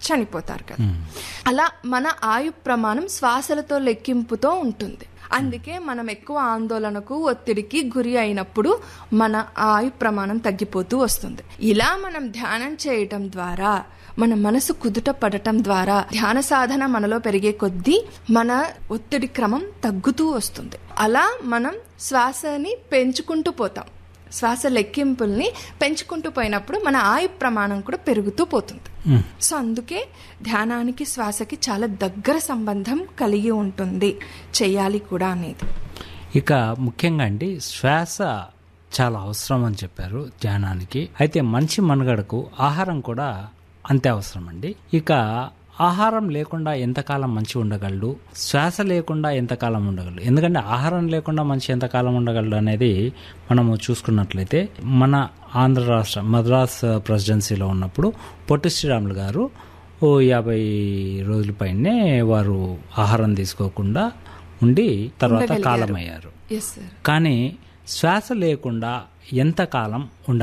చనిపోతారు కదా అలా మన ఆయు ప్రమాణం శ్వాసలతో లెక్కింపుతో ఉంటుంది అందుకే మనం ఎక్కువ ఆందోళనకు ఒత్తిడికి గురి అయినప్పుడు మన ఆయు ప్రమాణం తగ్గిపోతూ వస్తుంది ఇలా మనం ధ్యానం చేయటం ద్వారా మన మనసు కుదుట పడటం ద్వారా ధ్యాన సాధన మనలో పెరిగే కొద్దీ మన ఒత్తిడి క్రమం తగ్గుతూ వస్తుంది అలా మనం శ్వాసని పెంచుకుంటూ పోతాం శ్వాస లెక్కింపుల్ని పెంచుకుంటూ పోయినప్పుడు మన ఆయు ప్రమాణం కూడా పెరుగుతూ పోతుంది సో అందుకే ధ్యానానికి శ్వాసకి చాలా దగ్గర సంబంధం కలిగి ఉంటుంది చేయాలి కూడా అనేది ఇక ముఖ్యంగా అండి శ్వాస చాలా అవసరం అని చెప్పారు ధ్యానానికి అయితే మనిషి మనుగడకు ఆహారం కూడా అంతే అవసరం అండి ఇక ఆహారం లేకుండా ఎంతకాలం మంచి ఉండగలడు శ్వాస లేకుండా ఎంతకాలం ఉండగలడు ఎందుకంటే ఆహారం లేకుండా మనిషి ఎంతకాలం ఉండగలడు అనేది మనము చూసుకున్నట్లయితే మన ఆంధ్ర రాష్ట్ర మద్రాస్ ప్రెసిడెన్సీలో ఉన్నప్పుడు పొట్టి శ్రీరాములు గారు ఓ యాభై రోజుల పైనే వారు ఆహారం తీసుకోకుండా ఉండి తర్వాత కాలమయ్యారు ఎస్ సార్ కానీ శ్వాస లేకుండా ఎంతకాలం ఉండ